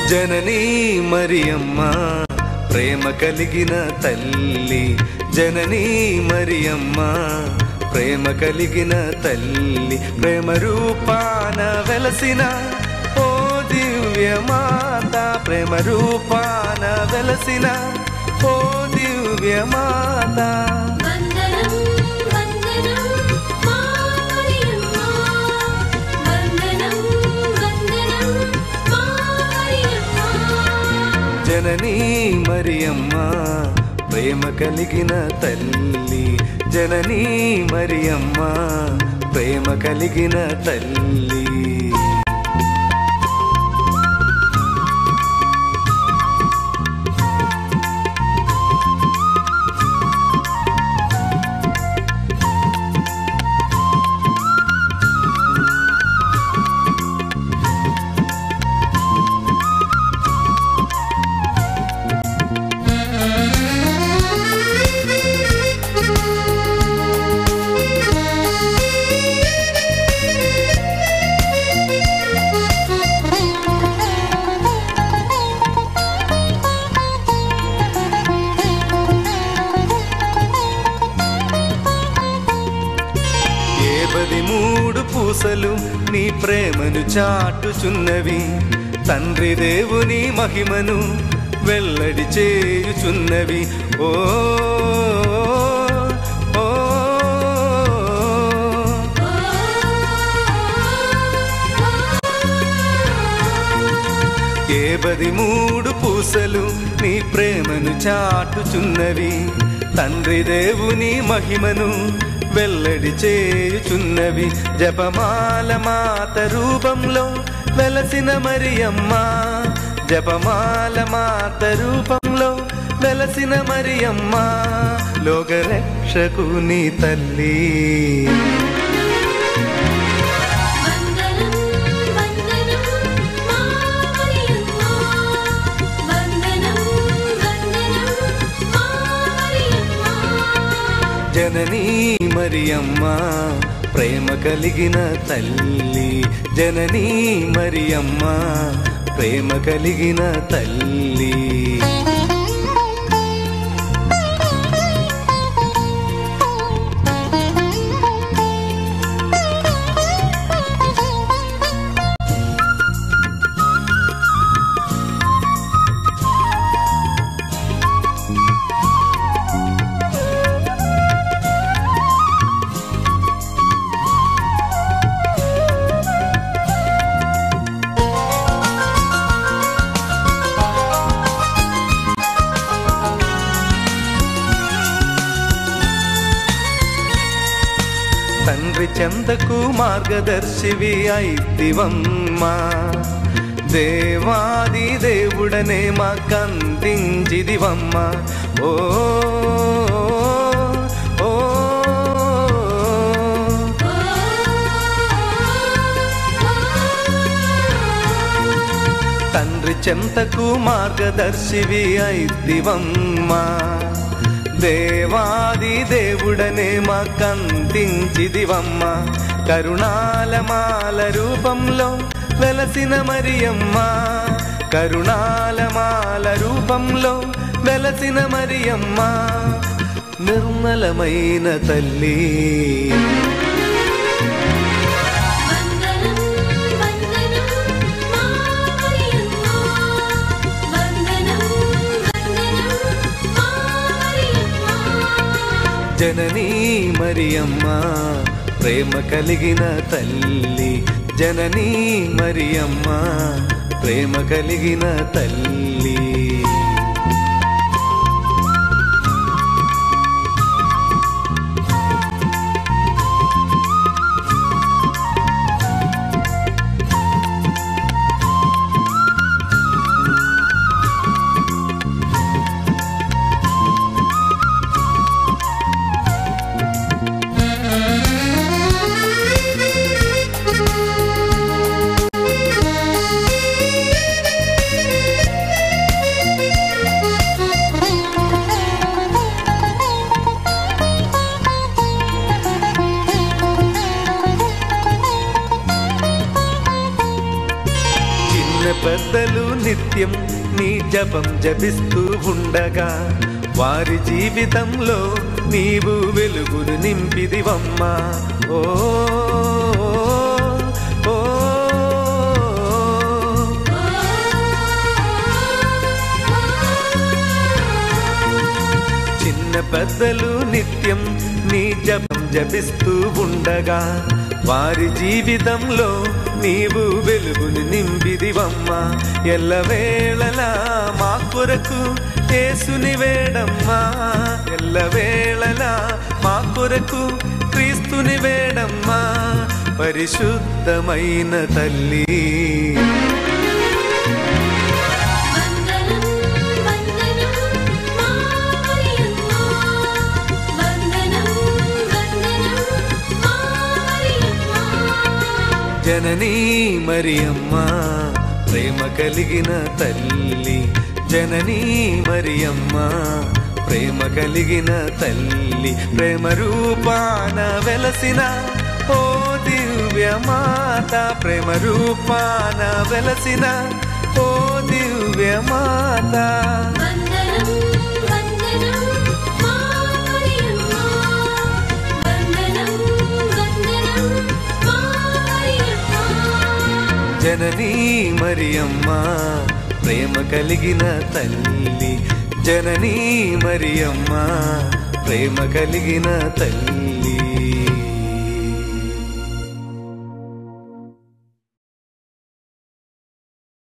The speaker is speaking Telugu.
జననీ మరియమ్మ ప్రేమ కలిగిన తల్లి జననీ మరియమ్మ ప్రేమ కలిగిన తల్లి ప్రేమ రూపాన వెలసిన ఓ దివ్య మాత ప్రేమ రూపాన వెలసిన ఓ దివ్య మాత వందనం వందనం మారియమ్మ వందనం వందనం మారియమ్మ జననీ మరియమ్మ ప్రేమ కలిగిన తల్లి జననీ మరియమ్మ ప్రేమ కలిగిన తల్లి ఏబది మూడు పూసలు నీ ప్రేమను చాటుచున్నవి తండ్రి దేవుని మహిమను వెల్లడి చేయుచున్నవి ఓ ఓ, ఏబది మూడు పూసలు నీ ప్రేమను చాటుచున్నవి తండ్రి దేవుని మహిమను వెల్లడి చేయుచున్నవి జపమాల మాత రూపంలో వెలసిన మరియమ్మ జపమాల మాత రూపంలో వెలసిన మరియమ్మ లోకరక్షకుని తల్లి వందనం వందనం మారియమ్మ వందనం వందనం మారియమ్మ జననీ మరియమ్మ ప్రేమ కలిగిన తల్లి జననీ మరియమ్మ ప్రేమ కలిగిన తల్లి తండ్రి చెంతకు మార్గదర్శివి అయితివమ్మా దేవాది దేవుడనే మాకందించిదివమ్మ ఓ ఓ, తండ్రి చెంతకు మార్గదర్శివి అయితివమ్మా దేవాది దేవుడనే మాకందించిదివమ్మ కరుణాలమాల రూపంలో వెలసిన మరియమ్మ కరుణాలమాల రూపంలో వెలసిన మరియమ్మ నిర్మలమైన తల్లి వందనం వందనం మారియమ్మ వందనం వందనం మారియమ్మ జననీ మరియమ్మ ప్రేమ కలిగిన తల్లి జననీ మరియమ్మ ప్రేమ కలిగిన తల్లి వందనం పెద్దలు నిత్యం నీ జపం జపిస్తూ ఉండగా వారి జీవితంలో నీవు వెలుగును నింపిదివమ్మా ఓ ఓ, ఓ. చిన్న పెద్దలు నిత్యం నీ జపం జపిస్తూ ఉండగా వారి జీవితంలో నీవు వెలుగుని నింపిదివమ్మా ఎల్లవేళలా మా కొరకు యేసుని వేడమ్మా ఎల్లవేళలా మా కొరకు క్రీస్తుని వేడమ్మా పరిశుద్ధమైన తల్లి వందనం వందనం మా మరియమ్మ వందనం వందనం మా మరియమ్మ జననీ మరియమ్మ ప్రేమ కలిగిన తల్లి జననీ మరియమ్మ ప్రేమ కలిగిన తల్లి ప్రేమ రూపాన వెలసిన ఓ దివ్య మాత ప్రేమ రూపాన వెలసిన ఓ దివ్య మాత వందనం వందనం మా మరియమ్మ వందనం వందనం మా మరియమ్మ జననీ మరియమ్మ ప్రేమ కలిగిన తల్లి జననీ మరియమ్మ ప్రేమ కలిగిన తల్లి